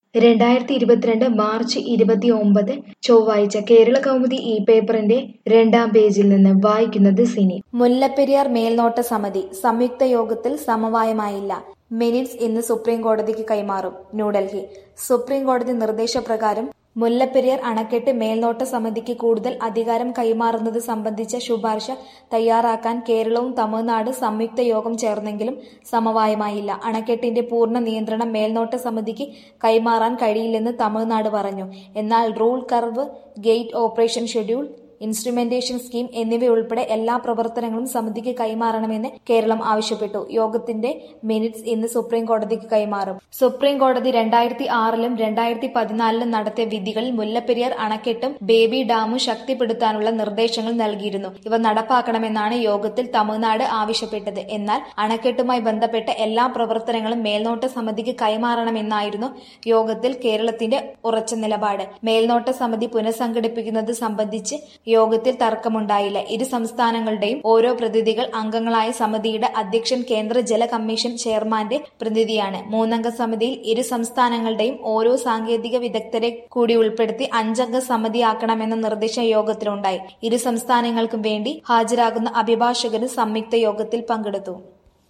രണ്ടായിരത്തി ഇരുപത്തിരണ്ട് മാർച്ച് ഇരുപത്തിയൊമ്പത് ചൊവ്വാഴ്ച കേരള കൗമുദി ഈ പേപ്പറിന്റെ രണ്ടാം പേജിൽ നിന്ന് വായിക്കുന്നത് സിനി മുല്ലപ്പെരിയാർ മേൽനോട്ട സമിതി സംയുക്ത യോഗത്തിൽ സമവായമായില്ല മിനിറ്റ്സ് ഇന്ന് സുപ്രീം കോടതിക്ക് കൈമാറും ന്യൂഡൽഹി സുപ്രീം കോടതി നിർദ്ദേശപ്രകാരം മുല്ലപ്പെരിയാർ അണക്കെട്ട് മേൽനോട്ട സമിതിക്ക് കൂടുതൽ അധികാരം കൈമാറുന്നത് സംബന്ധിച്ച ശുപാർശ തയ്യാറാക്കാൻ കേരളവും തമിഴ്നാട് സംയുക്ത യോഗം ചേർന്നെങ്കിലും സമവായമായില്ല അണക്കെട്ടിന്റെ പൂർണ്ണ നിയന്ത്രണം മേൽനോട്ട സമിതിക്ക് കൈമാറാൻ കഴിയില്ലെന്ന് തമിഴ്നാട് പറഞ്ഞു എന്നാൽ rule curve gate operation schedule instrumentation scheme എന്നിവയുൾപ്പെടെ എല്ലാ പ്രവർത്തനങ്ങളും സമിതിക്ക് കൈമാറണമെന്ന് കേരളം ആവശ്യപ്പെട്ടു യോഗത്തിന്റെ മിനിറ്റ്സ് ഇന്ന് സുപ്രീം കോടതിക്ക് കൈമാറും സുപ്രീം കോടതി രണ്ടായിരത്തി ആറിലും രണ്ടായിരത്തി പതിനാലിലും നടത്തിയ വിധികളിൽ മുല്ലപ്പെരിയാർ അണക്കെട്ടും ബേബി ഡാമും ശക്തിപ്പെടുത്താനുള്ള നിർദ്ദേശങ്ങൾ നൽകിയിരുന്നു ഇവ നടപ്പാക്കണമെന്നാണ് യോഗത്തിൽ തമിഴ്നാട് ആവശ്യപ്പെട്ടത് എന്നാൽ അണക്കെട്ടുമായി ബന്ധപ്പെട്ട എല്ലാ പ്രവർത്തനങ്ങളും മേൽനോട്ട സമിതിക്ക് കൈമാറണമെന്നായിരുന്നു യോഗത്തിൽ കേരളത്തിന്റെ ഉറച്ച നിലപാട് മേൽനോട്ട സമിതി പുനഃസംഘടിപ്പിക്കുന്നത് സംബന്ധിച്ച് യോഗത്തിൽ തർക്കമുണ്ടായില്ല ഇരു സംസ്ഥാനങ്ങളുടെയും ഓരോ പ്രതിനിധികൾ അംഗങ്ങളായ സമിതിയുടെ അധ്യക്ഷൻ കേന്ദ്ര ജല കമ്മീഷൻ ചെയർമാന്റെ പ്രതിനിധിയാണ് മൂന്നംഗ സമിതിയിൽ ഇരു സംസ്ഥാനങ്ങളുടെയും ഓരോ സാങ്കേതിക വിദഗ്ധരെ കൂടി ഉൾപ്പെടുത്തി അഞ്ചംഗ സമിതിയാക്കണമെന്ന നിർദ്ദേശം യോഗത്തിലുണ്ടായി ഇരു സംസ്ഥാനങ്ങൾക്കും വേണ്ടി ഹാജരാകുന്ന അഭിഭാഷകരും സംയുക്ത യോഗത്തിൽ പങ്കെടുത്തു